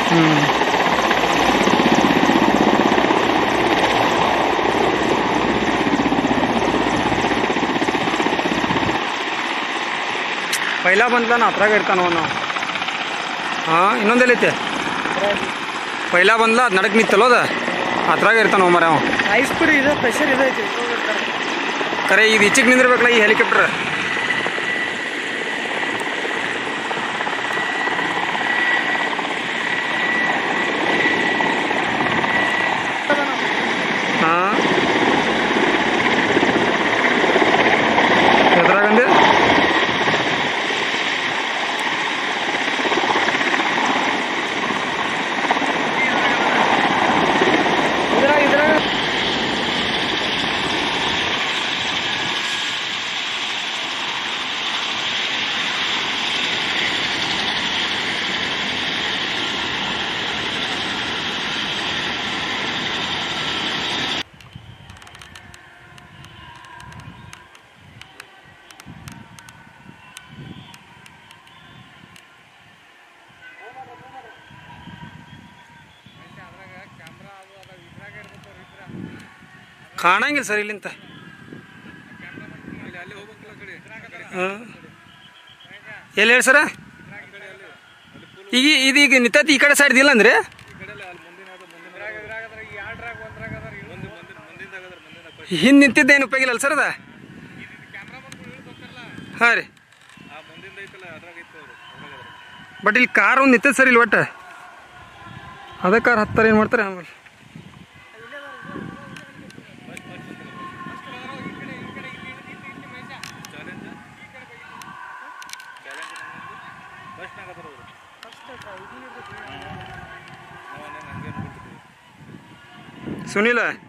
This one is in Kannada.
ಹ್ಮ್ ಪೈಲ ಬಂದ್ಲ ನಾ ಅದ್ರಾಗ ಇರ್ತಾನ ಅವನು ಹಾಂ ಇನ್ನೊಂದೆಲ್ಲೈತೆ ಪೈಲ ಬಂದ್ಲ ಅದು ನಡಕ್ ನಿತ್ತಲ್ಲೋ ಅದ ಅದ್ರಾಗ ಇರ್ತಾನ ಮರ ಅವ ಐಸ್ ಪುಡಿ ಇದೆ ಪ್ರೆಷರ್ ಇದೈತಿ ಕರೆ ಇದು ಈಚೆಗೆ ನಿಂದಿರ್ಬೇಕಲ್ಲ ಈ ಹೆಲಿಕಾಪ್ಟರ್ ಹಾಂ ಎದ್ರಾಗಂದೆ ಇದ್ರಾಗ ಇದ್ರಾಗ ಕಾಣಂಗಿಲ್ಲ ಸರ್ ಇಲ್ಲಿಂತ ಹಾಂ ಎಲ್ಲಿ ಹೇಳಿ ಸರ ಈಗ ಇದೀಗ ನಿಂತೈತಿ ಈ ಕಡೆ ಸೈಡ್ ಇಲ್ಲ ಅಂದ್ರೆ ಹಿಂದೆ ನಿಂತಿದ್ದೇನು ಉಪಯೋಗಿಲ್ಲ ಸರ್ ಅದ ಹಾಂ ರೀ ಬಟ್ ಇಲ್ಲಿ ಕಾರ್ ಒಂದು ನಿಂತೈತೆ ಸರ್ ಇಲ್ಲಿ ಒಟ್ಟು ಅದೇ ಕಾರ್ ಹತ್ತಾರೆ ಏನು ಮಾಡ್ತಾರೆ ಆಮೇಲೆ ಸುನಿಲ